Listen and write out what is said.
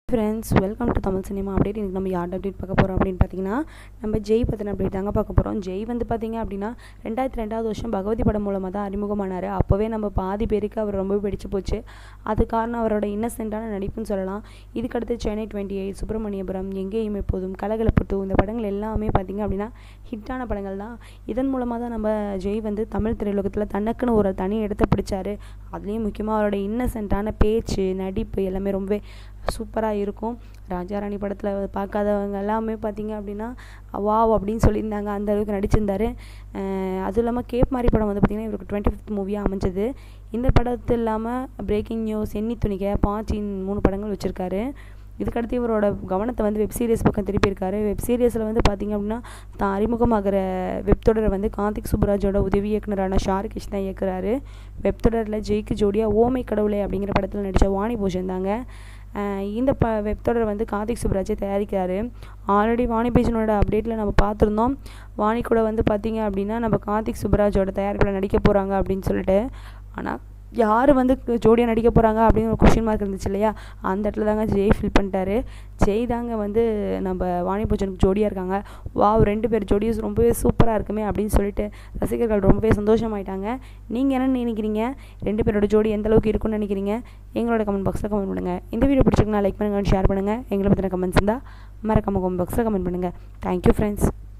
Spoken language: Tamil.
friends welcome to Tamil cinema update இன்றைக்கி நம்ம யார் அப்டேட் பார்க்க போகிறோம் அப்படின்னு பார்த்தீங்கன்னா நம்ம ஜெய் பற்றின அப்டேட் தாங்க பார்க்க போகிறோம் ஜெய் வந்து பார்த்தீங்க அப்படின்னா ரெண்டாயிரத்தி ரெண்டாவது வருஷம் பகவதி படம் மூலமாக தான் அறிமுகமானார் அப்போவே நம்ம பாதி பேருக்கு அவர் ரொம்ப பிடிச்சு போச்சு அது காரணம் அவரோட இன்னசென்ட்டான நடிப்புன்னு சொல்லலாம் இதுக்கடுத்து சென்னை டுவெண்ட்டி எயிட் சுப்பிரமணியபுரம் எங்கேயும் எப்போதும் கலகலப்பு டூ இந்த படங்கள் எல்லாமே பார்த்திங்க அப்படின்னா ஹிட்டான படங்கள் தான் இதன் மூலமாக தான் நம்ம ஜெய் வந்து தமிழ் திரையுலகத்தில் தனக்குன்னு ஒரு தனி இடத்த பிடிச்சாரு அதுலேயும் முக்கியமாக அவரோட இன்னசென்ட்டான பேச்சு நடிப்பு எல்லாமே ரொம்பவே சூப்பராக இருக்கும் ராஜாராணி படத்தில் பார்க்காதவங்க எல்லாமே பார்த்தீங்க அப்படின்னா வாவ் அப்படின்னு சொல்லியிருந்தாங்க அந்த அளவுக்கு நடிச்சிருந்தாரு அதுவும் இல்லாமல் கேப் மாதிரி படம் வந்து பார்த்திங்கன்னா இவருக்கு டுவெண்ட்டி ஃபிஃப்த் மூவியாக அமைஞ்சது இந்த படத்து இல்லாமல் பிரேக்கிங் நியூஸ் எண்ணி துணிக்க பாச்சின் மூணு படங்கள் வச்சுருக்காரு இதுக்கடுத்து இவரோட கவனத்தை வந்து வெப் சீரிஸ் பக்கம் திருப்பியிருக்காரு வெப் சீரிஸில் வந்து பார்த்திங்க அப்படின்னா தான் அறிமுகமாகிற வெப் தொடரை வந்து கார்த்திக் சுப்புராஜோட உதவி இயக்குனரான ஷாருகிஷ் தான் இயக்குறாரு வெப் தொடரில் ஜெய்க்கு ஜோடியாக ஓமை கடவுளே அப்படிங்கிற படத்தில் நடித்த வாணி பூஷன் தாங்க இந்த ப வெப் தொடர் வந்து கார்த்திக் சுப்ராஜே தயாரிக்கிறாரு ஆல்ரெடி வாணி பேஜனோட அப்டேட்டில் நம்ம பார்த்துருந்தோம் வாணி கூட வந்து பார்த்திங்க அப்படின்னா நம்ம கார்த்திக் சுப்ராஜோட தயாரிப்பில் நடிக்க போகிறாங்க அப்படின்னு சொல்லிட்டு ஆனால் யார் வந்து ஜோடியாக நடிக்க போகிறாங்க அப்படின்னு ஒரு கொஷின் மார்க் இருந்துச்சு இல்லையா அந்த இடத்துல தாங்க ஜெய் ஃபில் பண்ணிட்டாரு ஜெய் தாங்க வந்து நம்ம வாணி பூஜனுக்கு ஜோடியாக இருக்காங்க வாவ் ரெண்டு பேர் ஜோடியும் ரொம்பவே சூப்பராக இருக்குமே அப்படின்னு சொல்லிட்டு ரசிகர்கள் ரொம்பவே சந்தோஷமாயிட்டாங்க நீங்கள் என்ன நினைக்கிறீங்க ரெண்டு பேரோட ஜோடி எந்த அளவுக்கு இருக்குன்னு நினைக்கிறீங்க எங்களோட கமெண்ட் பாக்ஸில் கமெண்ட் பண்ணுங்கள் இந்த வீடியோ பிடிச்சிருக்குன்னா லைக் பண்ணுங்கள் ஷேர் பண்ணுங்கள் எங்களை பற்றின கமெண்ட்ஸ் இருந்தால் மறக்காம கமெண்ட் பாக்ஸில் கமெண்ட் பண்ணுங்கள் தேங்க்யூ ஃப்ரெண்ட்ஸ்